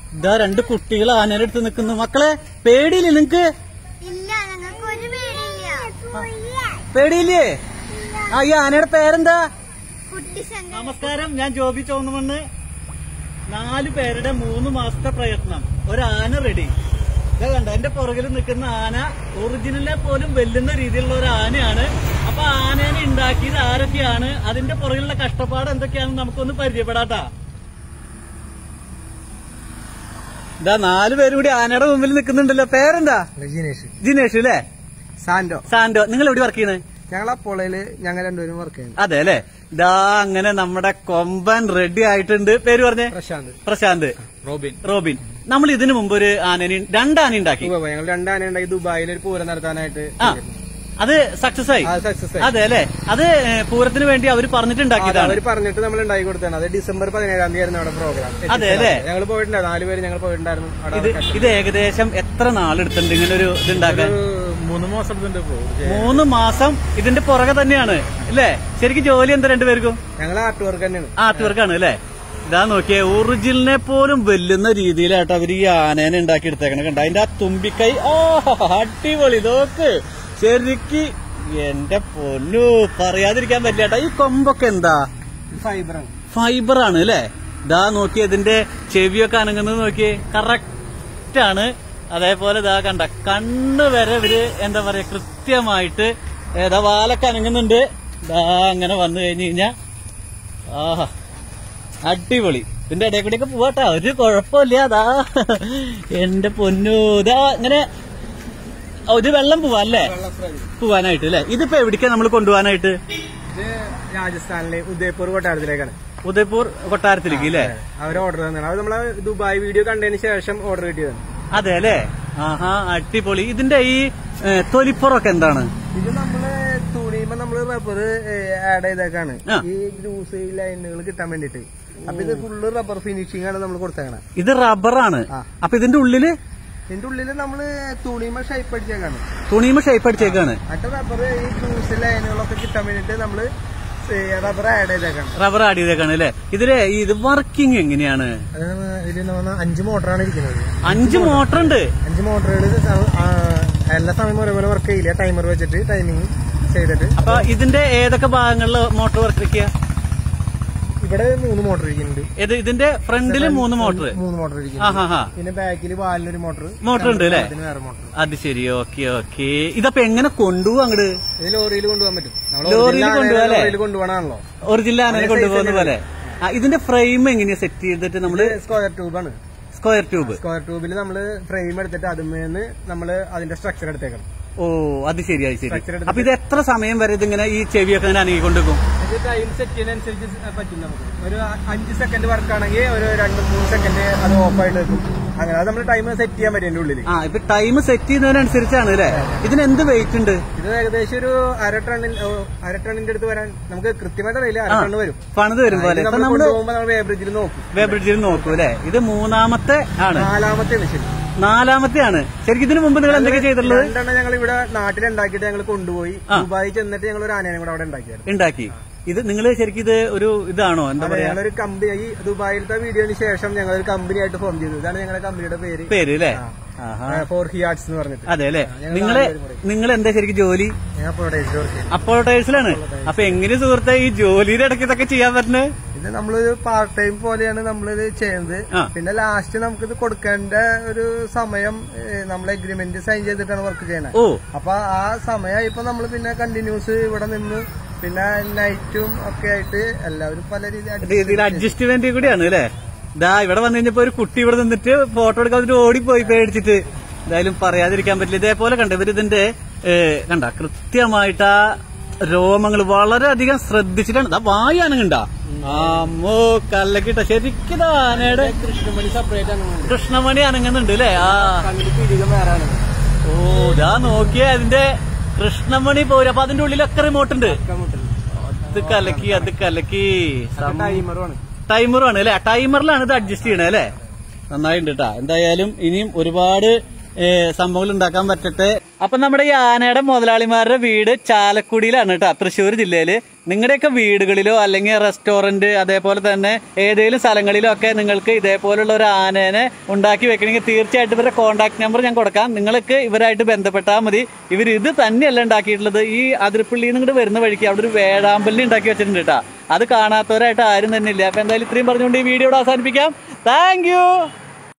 ഇതാ രണ്ട് കുട്ടികൾ ആനയുടെ അടുത്ത് നിൽക്കുന്നു മക്കളെ പേടിയില്ലേ നിങ്ങക്ക് ഇല്ല ഞങ്ങൾക്ക് ഒരു പേടിയില്ല പേടിയില്ലേ ആ ഈ ആനയുടെ പേരെന്താ കുട്ടി ശങ്കർ നമസ്കാരം ഞാൻ ജോബി ചോന്നുമണ്ണ് നാല് പേരുടെ മൂന്ന് മാസത്തെ പ്രയത്നം ഒരു ആന റെഡി ഇതാ കണ്ട എന്റെ പുറകിൽ നിൽക്കുന്ന ആന ഒറിജിനലിനെ പോലും വെല്ലുന്ന രീതിയിലുള്ള ഒരു ആനയാണ് അപ്പൊ ആനേനെ ഉണ്ടാക്കിയത് ആരൊക്കെയാണ് അതിന്റെ പുറകിലുള്ള കഷ്ടപ്പാട് എന്തൊക്കെയാണെന്ന് നമുക്കൊന്ന് പരിചയപ്പെടാട്ടാ ഇതാ നാല് പേരും കൂടി ആനയുടെ മുമ്പിൽ നിൽക്കുന്നുണ്ടല്ലോ പേരെന്താ ജിനേഷ് ജിനേഷ് അല്ലേ സാൻഡോ സാൻഡോ നിങ്ങൾ എവിടെ വർക്ക് ചെയ്യുന്നത് ഞങ്ങൾ അപ്പോളയില് ഞങ്ങൾ രണ്ടുപേരും വർക്ക് ചെയ്യുന്നു അതെ അല്ലേ ഇതാ അങ്ങനെ നമ്മുടെ കൊമ്പൻ റെഡി ആയിട്ടുണ്ട് പേര് പറഞ്ഞേ പ്രശാന്ത് പ്രശാന്ത് റോബിൻ റോബിൻ നമ്മൾ ഇതിനു മുമ്പ് ഒരു ആനനി രണ്ട് ആന ഉണ്ടാക്കി ദുബായ് ഞങ്ങൾ രണ്ടാന ഉണ്ടായി ദുബായിൽ ഒരു പൂരം നടത്താനായിട്ട് ആ അത് സക്സസ് ആയി അത് സക്സസ് ആയി അതെ അല്ലേ അത് ഏ, പൂരത്തിന് വേണ്ടി അവർ പറഞ്ഞിട്ടുണ്ടാക്കിയതാണ് അവർ പറഞ്ഞിട്ട് നമ്മൾ ഉണ്ടാക്കി കൊടുത്താണ് അത് ഡിസംബർ പതിനേഴാം തീയതി ആയിരുന്നു അവിടെ പ്രോഗ്രാം അതെ, അല്ലേ? ഞങ്ങൾ പോയിട്ടുണ്ടായിരുന്നു നാലുപേര് ഞങ്ങൾ പോയിട്ടുണ്ടായിരുന്നു അവിടെ ഇത് ഇത് ഏകദേശം എത്ര നാളെടുത്തിട്ടുണ്ട് ഇങ്ങനെ ഒരു ഇതുണ്ടാക്കാൻ ഒരു മൂന്ന് മാസം എടുത്തിട്ട് പോകും മൂന്ന് മാസം ഇതിന്റെ പുറകെ തന്നെയാണ് അല്ലേ ശരിക്കും ജോലി എന്താ രണ്ടുപേർക്കും ഞങ്ങൾ ആർട്ട് വർക്ക് തന്നെയാണ് ആർട്ട് വർക്കാണ് അല്ലേ ഇതാ നോക്കിയേ ഒറിജിനലിനെ പോലും വെല്ലുന്ന രീതിയിലായിട്ട് അവർ ഈ ആനേനെ ഉണ്ടാക്കി എടുത്തേക്കണ കണ്ട അതിന്റെ ആ തുമ്പിക്കൈ ഓ അടിപൊളി നോക്ക് ശരിക്ക് എന്റെ പൊന്നു പറയാതിരിക്കാൻ പറ്റില്ല ഈ കൊമ്പൊക്കെ എന്താ ഫൈബറാണ് ഫൈബർ ആണ് അല്ലേ ഇതാ നോക്കി ഇതിന്റെ ചെവിയൊക്കെ അനങ്ങുന്നത് നോക്കിയേ കറക്റ്റ് ആണ് അതേപോലെ ഇതാ കണ്ട കണ്ണ് വരെ ഇവര് എന്താ പറയാ കൃത്യമായിട്ട് ഏതാ വാലൊക്കെ അനങ്ങുന്നുണ്ട് ഇതാ അങ്ങനെ വന്നു കഴിഞ്ഞു കഴിഞ്ഞാ ആഹാ അടിപൊളി ഇതിന്റെ ഇടയിൽ കൂടിയൊക്കെ പോവാട്ടാ ഒരു കുഴപ്പമില്ല അതാ എന്റെ പൊന്നു ഇതാ ഇങ്ങനെ ഓ, ഇത് വെള്ളം പോവാ അല്ലേ പോവാനായിട്ട് അല്ലേ ഇതിപ്പോ എവിടേക്കാ നമ്മൾ കൊണ്ടുപോകാനായിട്ട് ഇത് രാജസ്ഥാനിലെ ഉദയ്പൂർ കൊട്ടാരത്തിലേക്കാണ് ഉദയ്പൂർ കൊട്ടാരത്തിലേക്ക് അല്ലേ അവർ ഓർഡർ തന്നെയാണ് അത് നമ്മളെ ദുബായ് വീഡിയോ കണ്ടതിന് ശേഷം ഓർഡർ കിട്ടിയതാണ് അതെ അല്ലേ ആഹാ അടിപൊളി ഇതിന്റെ ഈ ഏ, തൊലിപ്പുറമൊക്കെ എന്താണ് ഇത് നമ്മള് തുണിയുമ്പോ നമ്മള് റബ്ബർ ആഡ് ചെയ്തേക്കാണ് ആ. ഈ ജ്യൂസ് ലൈനുകൾ കിട്ടാൻ വേണ്ടിട്ട് അപ്പൊ ഇത് ഫുള്ള് റബ്ബർ ഫിനിഷിംഗ് ആണ് നമ്മൾ കൊടുത്തേക്കണേ ഇത് റബ്ബറാണ് ആ. അപ്പൊ ഇതിന്റെ ഉള്ളില് ഇതിന്റെ ഉള്ളില് നമ്മള് തുണിയുമ്പോ ഷൈപ്പ് അടിച്ചേക്കാണ് തുണിയുമ്പോ ഷേപ്പ് അടിച്ചേക്കാണ് മറ്റേ റബ്ബർ ഈ ജ്യൂസ് ലൈനുകളൊക്കെ കിട്ടാൻ വേണ്ടിട്ട് നമ്മള് റബ്ബർ ആഡ് ചെയ്തേക്കാണ് റബ്ബർ ആഡ് ചെയ്തേക്കാണ് അല്ലേ ഇതിലെ ഈ ഇത് വർക്കിംഗ് എങ്ങനെയാണ് ഇതിൽ അഞ്ച് മോട്ടറാണ് ഇരിക്കുന്നത് അഞ്ച് മോട്ടർ ഉണ്ട് അഞ്ച് മോട്ടറുകൾ എല്ലാ സമയം ഒരേപോലെ വർക്ക് ചെയ്യില്ല ടൈമർ വെച്ചിട്ട് ടൈമിങ് ചെയ്തിട്ട് അപ്പൊ ഇതിന്റെ ഏതൊക്കെ ഭാഗങ്ങളിൽ മോട്ടോർ വർക്ക് വെക്കുക ഇവിടെ മൂന്ന് മോട്ടർ ഇരിക്കുന്നുണ്ട് ഇത് ഇതിന്റെ ഫ്രണ്ടില് മൂന്ന് മോട്ടർ മൂന്ന് മോട്ടർ ഇരിക്കുന്നു ആ ഹാ ഹാ പിന്നെ ബാക്കിൽ വാലിനൊരു മോട്ടർ മോട്ടർ ഉണ്ട് അല്ലേ അതിന് വേറെ മോട്ടർ അത് ശരി ഓക്കെ ഓക്കെ ഇതപ്പൊ എങ്ങനെ കൊണ്ടുപോകും അങ്ങട് ഇത് ലോറിയിൽ കൊണ്ടുപോകാൻ പറ്റും നമ്മള് ലോറിയിൽ original കൊണ്ടുപോകാം ആനേനെ അല്ലേ? ലോറിയിൽ കൊണ്ടുപോകണാണല്ലോ ഒറിജിനൽ ആനനെ അതേ കൊണ്ടുപോകുന്ന size പോലെ ആ, ഇതിന്റെ ഫ്രെയിം എങ്ങനെയാ സെറ്റ് ചെയ്തിട്ട് നമ്മള് സ്ക്വയർ ട്യൂബാണ് സ്ക്വയർ ട്യൂബ് സ്ക്വയർ ട്യൂബിൽ നമ്മള് ഫ്രെയിം എടുത്തിട്ട് അതുമേന്ന് നമ്മള് അതിന്റെ സ്ട്രക്ചർ എടുത്തേക്കണം ഓ അത് ശരി അത് ശരി Structure എടുത്തിട്ട് അപ്പൊ ഇത് എത്ര സമയം വരെ ഇതിങ്ങനെ ഈ ചെവിയൊക്കെ ഇങ്ങനെ അനങ്ങിക്കൊണ്ടിരിക്കും ഇത് ടൈം സെറ്റ് ചെയ്യുന്നതനുസരിച്ച് പറ്റും നമുക്ക് ഒരു അഞ്ച് സെക്കൻഡ് വർക്ക് ആണെങ്കിൽ ഒരു രണ്ട് മൂന്ന് സെക്കൻഡ് അത് ഓഫ് ആയിട്ട് നിൽക്കും അങ്ങനെ അത് നമ്മൾ ടൈം സെറ്റ് ചെയ്യാൻ പറ്റും എന്റെ ഉള്ളിൽ ആ ഇപ്പൊ ടൈം സെറ്റ് ചെയ്യുന്നതിനനുസരിച്ചാണ് അല്ലേ ഇതിന് എന്ത് വെയിറ്റ് ഉണ്ട് ഇത് ഏകദേശം ഒരു അര ടണ്ണിൽ ഓ, അര ടണ്ണിന്റെ അടുത്ത് വരാൻ നമുക്ക് കൃത്യമായിട്ട് അറിയില്ല അര ആ, ടണ്ണ് വരും പണിത് വരും പോലെ ഇപ്പൊ നമ്മൾ നമ്മള് കൊണ്ടുപോകുമ്പോൾ നമ്മൾ വേബ്രിഡ്ജിൽ നോക്കും വേബ്രിഡ്ജിൽ നോക്കൂ അല്ലേ ഇത് മൂന്നാമത്തെ ആണ് നാലാമത്തെ ശരി നാലാമത്തെ ആണ് ശരിക്കും ഇതിനു മുമ്പ് നിങ്ങൾ എന്തൊക്കെ ചെയ്തിട്ടുള്ളത് രണ്ടെണ്ണം ഞങ്ങൾ ഇവിടെ നാട്ടിലുണ്ടാക്കിയിട്ട് ഞങ്ങൾ കൊണ്ടുപോയി ആ. ദുബായി ചെന്നിട്ട് ഞങ്ങൾ ഒരു ആനേനെ കൂടെ അവിടെ ഉണ്ടാക്കിയായിരുന്നു ഉണ്ടാക്കി ഇത് നിങ്ങൾ ശരിക്കും ഇത് ഒരു ഇതാണോ എന്താ അതെ, പറയാ ഞങ്ങളൊരു കമ്പനി ഈ ദുബായിലത്തെ വീഡിയോന് ശേഷം ഞങ്ങൾ ഒരു കമ്പനി ആയിട്ട് ഫോം ചെയ്തു ഇതാണ് ഞങ്ങളുടെ കമ്പനിയുടെ പേര് പേര് അല്ലേ ആ. ആഹാ ഫോർ ഹിയാർട്സ് എന്ന് പറഞ്ഞിട്ട് അതെ അല്ലേ ഞങ്ങൾ നിങ്ങള് നാലുപേരും കൂടി. നിങ്ങൾ എന്താ ശരിക്കും ജോലി ഞാൻ പ്രൊഡക്റ്റ് വർക്ക് ചെയ്യും അപ്പോൾ ടൈൽസിലാണ് അപ്പൊ എങ്ങനെ സുഹൃത്തെ ഈ ജോലിയുടെ ഇടയ്ക്ക് ഇതൊക്കെ ചെയ്യാൻ പറ്റുന്നത് ഇത് നമ്മളൊരു പാർട്ട് ടൈം പോലെയാണ് നമ്മളിത് ചെയ്യുന്നത് ആ. പിന്നെ ലാസ്റ്റ് നമുക്കിത് കൊടുക്കേണ്ട ഒരു സമയം നമ്മൾ എഗ്രിമെന്റ് സൈൻ ചെയ്തിട്ടാണ് വർക്ക് ചെയ്യണത് ഓ അപ്പൊ ആ സമയം ഇപ്പൊ നമ്മൾ പിന്നെ കണ്ടിന്യൂസ് ഇവിടെ നിന്ന് പിന്നെ നൈറ്റും ഒക്കെ ആയിട്ട് എല്ലാവരും പല രീതിയിൽ രീതിയിൽ അഡ്ജസ്റ്റ്മെന്റ് കൂടിയാണ് അല്ലേ ഇതാ ഇവിടെ വന്നു കഴിഞ്ഞപ്പോ ഒരു കുട്ടി ഇവിടെ നിന്നിട്ട് ഫോട്ടോ എടുക്കാൻ വന്നിട്ട് ഓടിപ്പോയി പേടിച്ചിട്ട് എന്തായാലും പറയാതിരിക്കാൻ പറ്റില്ല ഇതേപോലെ കണ്ട ഇവർ ഇതിന്റെ ഏ, കണ്ട കൃത്യമായിട്ട് ആ രോമങ്ങൾ വളരെയധികം ശ്രദ്ധിച്ചിട്ടാണ് ഇതാ വായു അനങ്ങണ്ട അമ്മോ കല്ലക്കിട്ട ശരിക്കും ഇതാ ആനയുടെ കൃഷ്ണമണി സെപ്പറേറ്റ് ആണ് കൃഷ്ണമണി അനങ്ങുന്നുണ്ട് അല്ലേ ആ കണ്ണിൽ പിടികം വേറാണ് ഓ ഇതാ നോക്കിയേ അതിന്റെ കൃഷ്ണമണി പോരും അപ്പൊ അതിന്റെ ഉള്ളിലൊക്കെ റിമോട്ട് ഉണ്ട് അത് കലക്കി അത് കലക്കി സം- ടൈമറുമാണ് ടൈമറും ആണ് അല്ലെ ടൈമറിലാണ് ഇത് അഡ്ജസ്റ്റ് ചെയ്യണേ അല്ലെ നന്നായിട്ടുണ്ട് കേട്ടാ എന്തായാലും ഇനിയും ഒരുപാട് ഏ, സംഭവങ്ങൾ ഉണ്ടാക്കാൻ പറ്റട്ടെ അപ്പൊ നമ്മുടെ ഈ ആനയുടെ മുതലാളിമാരുടെ വീട് ചാലക്കുടിയിലാണ് കേട്ടോ തൃശ്ശൂർ ജില്ലയില് നിങ്ങളുടെയൊക്കെ വീടുകളിലോ അല്ലെങ്കിൽ റെസ്റ്റോറന്റ് അതേപോലെ തന്നെ ഏതെങ്കിലും സ്ഥലങ്ങളിലോ ഒക്കെ നിങ്ങൾക്ക് ഇതേപോലുള്ള ഒരു ആനേനെ ഉണ്ടാക്കി വെക്കണമെങ്കിൽ തീർച്ചയായിട്ടും ഇവരുടെ കോൺടാക്ട് നമ്പർ ഞാൻ കൊടുക്കാം നിങ്ങൾക്ക് ഇവരായിട്ട് ബന്ധപ്പെട്ടാൽ മതി ഇവർ ഇത് തന്നെയല്ല ഉണ്ടാക്കിയിട്ടുള്ളത് ഈ അതിരപ്പള്ളിയിൽ നിന്ന് ഇങ്ങോട്ട് വരുന്ന വഴിക്ക് അവിടെ ഒരു വേഴാമ്പല്ലി ഉണ്ടാക്കി വെച്ചിട്ടുണ്ട് കേട്ടോ അത് കാണാത്തവരായിട്ട് ആരും തന്നെ ഇല്ല അപ്പൊ എന്തായാലും ഇത്രയും പറഞ്ഞുകൊണ്ട് ഈ വീഡിയോ അവസാനിപ്പിക്കാം താങ്ക്